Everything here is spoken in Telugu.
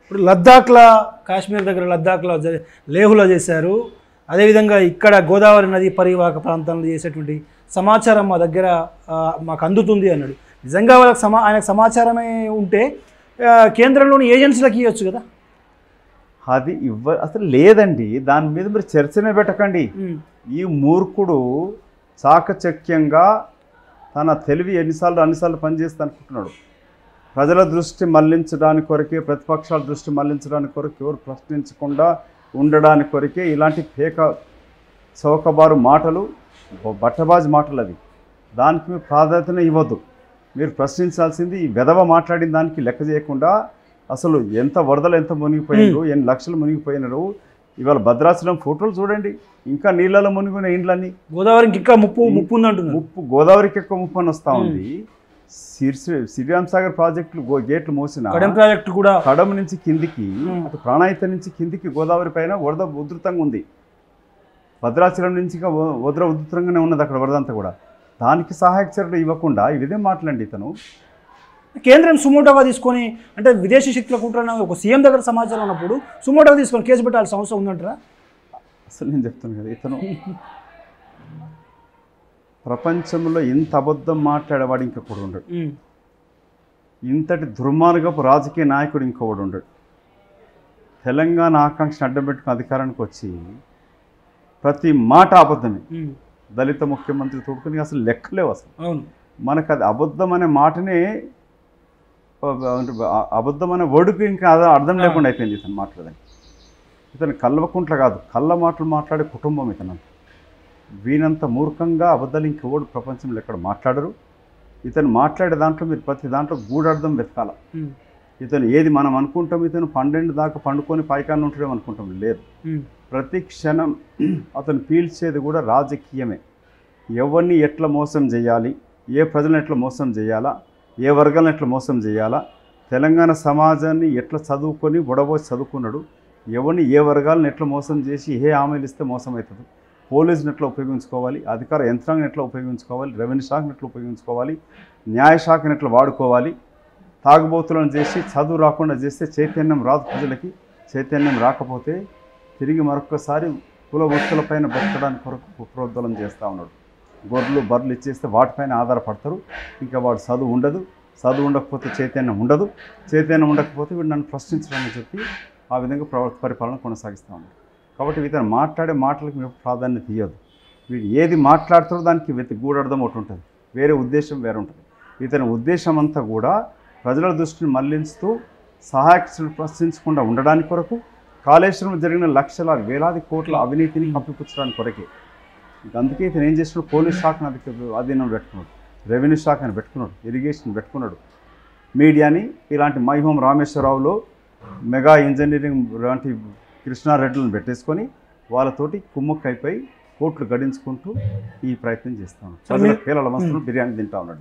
ఇప్పుడు లద్దాఖ్లో కాశ్మీర్ దగ్గర లద్దాఖ్లో జ- లేహులో చేశారు అదేవిధంగా ఇక్కడ గోదావరి నది పరివాహక ప్రాంతంలో చేసేటువంటి సమాచారం మా దగ్గర ఆ, మాకు అందుతుంది అన్నాడు నిజంగా వాళ్ళకి సమా ఆయనకు సమాచారమే ఉంటే ఆ, కేంద్రంలోని ఏజెన్సీలకు ఇవ్వచ్చు కదా అది ఇవ్వ అసలు లేదండి దాని మీద మీరు చర్చనే పెట్టకండి ఉమ్, ఈ మూర్ఖుడు చాకచక్యంగా తన తెలివి ఎన్నిసార్లు అన్నిసార్లు పనిచేస్తా అనుకుంటున్నాడు ప్రజల దృష్టి మళ్లించడానికి కొరకే ప్రతిపక్షాల దృష్టి మళ్లించడానికి కొరకు ఎవరు ప్రశ్నించకుండా ఉండడానికి కొరకే ఇలాంటి పేక చౌకబారు మాటలు బ- బట్టబాజు మాటలు అవి దానికి మీరు ప్రాధాన్యత ఇవ్వద్దు మీరు ప్రశ్నించాల్సింది ఈ వెధవ మాట్లాడిన దానికి లెక్క చేయకుండా అసలు ఎంత వరదలు ఎంత మునిగిపోయినారు ఎన్ని లక్షలు మునిగిపోయినారు ఇవాళ భద్రాచలం ఫోటోలు చూడండి ఇంకా నీళ్ళలో మునిగిన ఇండ్లన్నీ గోదావరికి ఇంకా ముప్పు ముప్పు ఉంది అంటున్నారు ముప్పు గోదావరికి ఎక్కువ ముప్పు అని వస్తూ ఉంది సిరిసి శ్రీరామ్ సాగర్ ప్రాజెక్టులు గో- గేట్లు మూసిన కడెం ప్రాజెక్టు కూడా కడమ నుంచి కిందికి Hmm. అటు ప్రాణాయిత నుంచి కిందికి గోదావరి పైన వరద ఉధృతంగా ఉంది భద్రాచలం నుంచి ఇంకా వ- వరద ఉధృతంగానే ఉన్నది అక్కడ వరద అంతా కూడా దానికి సహాయక చర్యలు ఇవ్వకుండా ఇదే మాట్లాడండి ఇతను కేంద్రం సుమోటోగా తీసుకొని అంటే విదేశీ శక్తుల కుట్రన ఒక సీఎం దగ్గర సమాచారం ఉన్నప్పుడు సుమోటోగా తీసుకొని కేసు పెట్టాల్సిన అవసరం ఉందంటారా అసలు నేను చెప్తాను కదా ఇతను ప్రపంచంలో ఇంత అబద్ధం మాట్లాడేవాడు ఇంకొకడు ఉండడు ఉమ్, ఇంతటి దుర్మార్గపు రాజకీయ నాయకుడు ఇంకొకడు ఉండడు తెలంగాణ ఆకాంక్షను అడ్డం పెట్టుకుని అధికారానికి వచ్చి ప్రతి మాట అబద్ధమే ఉమ్, దళిత ముఖ్యమంత్రి తోడుకుని అసలు లెక్కలేవు అసలు అవును మనకు అది అబద్ధం అనే మాటనే ఆ, అంటే ఆ- అబద్ధం అనే వర్డ్కి ఇంకా అద- అర్థం లేకుండా అయిపోయింది ఇతను మాట్లాడదని ఇతను కల్వకుంట్ల కాదు కళ్ళ మాటలు మాట్లాడే కుటుంబం ఇతను వీనంత మూర్ఖంగా అబద్ధాలు ఇంకెవడు ప్రపంచంలో ఎక్కడ మాట్లాడరు ఇతను మాట్లాడే దాంట్లో మీరు ప్రతి దాంట్లో గూఢార్థం వెతకాల ఉమ్, ఇతను ఏది మనం అనుకుంటాం ఇతను పన్నెండు దాకా పండుకొని పైకాన్ని ఉంటాడేమో అనుకుంటాం లేదు ఉమ్, ప్రతి క్షణం అతను పీల్చేది కూడా రాజకీయమే ఎవరిని ఎట్లా మోసం చేయాలి ఏ ప్రజలను ఎట్లా మోసం చేయాలా ఏ వర్గాలను ఎట్లా మోసం చేయాలా తెలంగాణ సమాజాన్ని ఎట్లా చదువుకొని బుడబోసి చదువుకున్నాడు ఎవరిని ఏ వర్గాలను ఎట్లా మోసం చేసి ఏ హామీలు ఇస్తే మోసం అవుతుంది పోలీసుని ఎట్లా ఉపయోగించుకోవాలి అధికార యంత్రాంగం ఎట్లా ఉపయోగించుకోవాలి రెవెన్యూ శాఖను ఎట్లా ఉపయోగించుకోవాలి న్యాయ శాఖను ఎట్లా వాడుకోవాలి తాగుబోతులను చేసి చదువు రాకుండా చేస్తే చైతన్యం రాదు ప్రజలకి చైతన్యం రాకపోతే తిరిగి మరొకసారి కుల వృత్తులపైన బతకడానికి కొరకు కుప్రోద్బలం చేస్తూ ఉన్నాడు గొర్రెలు బర్రెలు ఇచ్చేస్తే వాటిపైన ఆధారపడతారు ఇంకా వాడు చదువు ఉండదు చదువు ఉండకపోతే చైతన్యం ఉండదు చైతన్యం ఉండకపోతే వీడు నన్ను ప్రశ్నించడానికి చెప్పి ఆ విధంగా ప్రవ పరిపాలన కొనసాగిస్తూ ఉన్నాడు కాబట్టి ఇతను మాట్లాడే మాటలకు మీరు ప్రాధాన్యత ఇవ్వదు వీడు ఏది మాట్లాడుతారో దానికి వెతి గూడర్థం ఒకటి ఉంటుంది వేరే ఉద్దేశం వేరే ఉంటుంది ఇతని ఉద్దేశం అంతా కూడా ప్రజల దృష్టిని మళ్లించుతూ సహాయకులు ప్రశ్నించకుండా ఉండడానికి కొరకు కాళేశ్వరం జరిగిన లక్షల వేలాది కోట్ల అవినీతిని కప్పిపుచ్చడానికి కొరకే ఇంక అందుకే ఇతను ఏం చేస్తున్నాడు పోలీస్ శాఖను అధిక అధీనం పెట్టుకున్నాడు రెవెన్యూ శాఖను పెట్టుకున్నాడు ఇరిగేషన్ పెట్టుకున్నాడు మీడియాని ఇలాంటి మైహోం రామేశ్వరరావులో మెగా ఇంజనీరింగ్ లాంటి కృష్ణారెడ్డిలను పెట్టేసుకొని వాళ్ళతోటి కుమ్మక్కైపోయి కోట్లు గడించుకుంటూ ఈ ప్రయత్నం చేస్తాను ప్రజల పేలల మస్తులు బిర్యానీ తింటా ఉన్నాడు